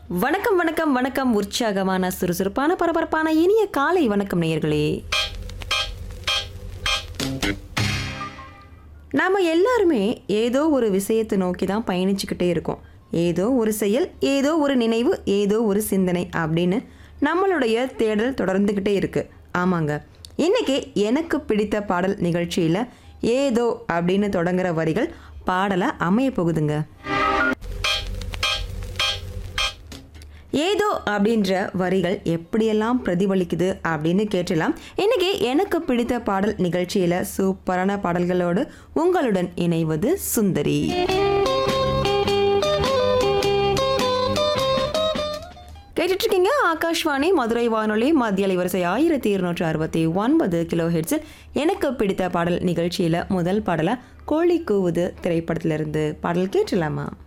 வணக்கம் வணக்கம் வணக்கம் உற்சாகமான சுறுசுறுப்பான பரபரப்பான இனிய காலை வணக்கம் நேயர்களே நாம எல்லாருமே ஏதோ ஒரு விஷயத்தை நோக்கி தான் பயணிச்சுக்கிட்டே இருக்கோம் ஏதோ ஒரு செயல் ஏதோ ஒரு நினைவு ஏதோ ஒரு சிந்தனை அப்படின்னு நம்மளுடைய தேடல் தொடர்ந்துக்கிட்டே இருக்கு ஆமாங்க இன்னைக்கு எனக்கு பிடித்த பாடல் நிகழ்ச்சியில் ஏதோ அப்படின்னு தொடங்குற வரிகள் பாடலை அமைய போகுதுங்க ஏதோ அப்படின்ற வரிகள் எப்படியெல்லாம் பிரதிபலிக்குது அப்படின்னு கேட்டலாம் இன்னைக்கு எனக்கு பிடித்த பாடல் நிகழ்ச்சியில சூப்பரான பாடல்களோடு உங்களுடன் இணைவது சுந்தரி கேட்டுட்டு இருக்கீங்க ஆகாஷ்வாணி மதுரை வானொலி மத்திய அலைவரிசை ஆயிரத்தி இருநூற்று அறுபத்தி ஒன்பது கிலோ ஹெட்ஸில் எனக்கு பிடித்த பாடல் நிகழ்ச்சியில முதல் பாடலை கோழி கூவுது திரைப்படத்திலிருந்து பாடல் கேட்டலாமா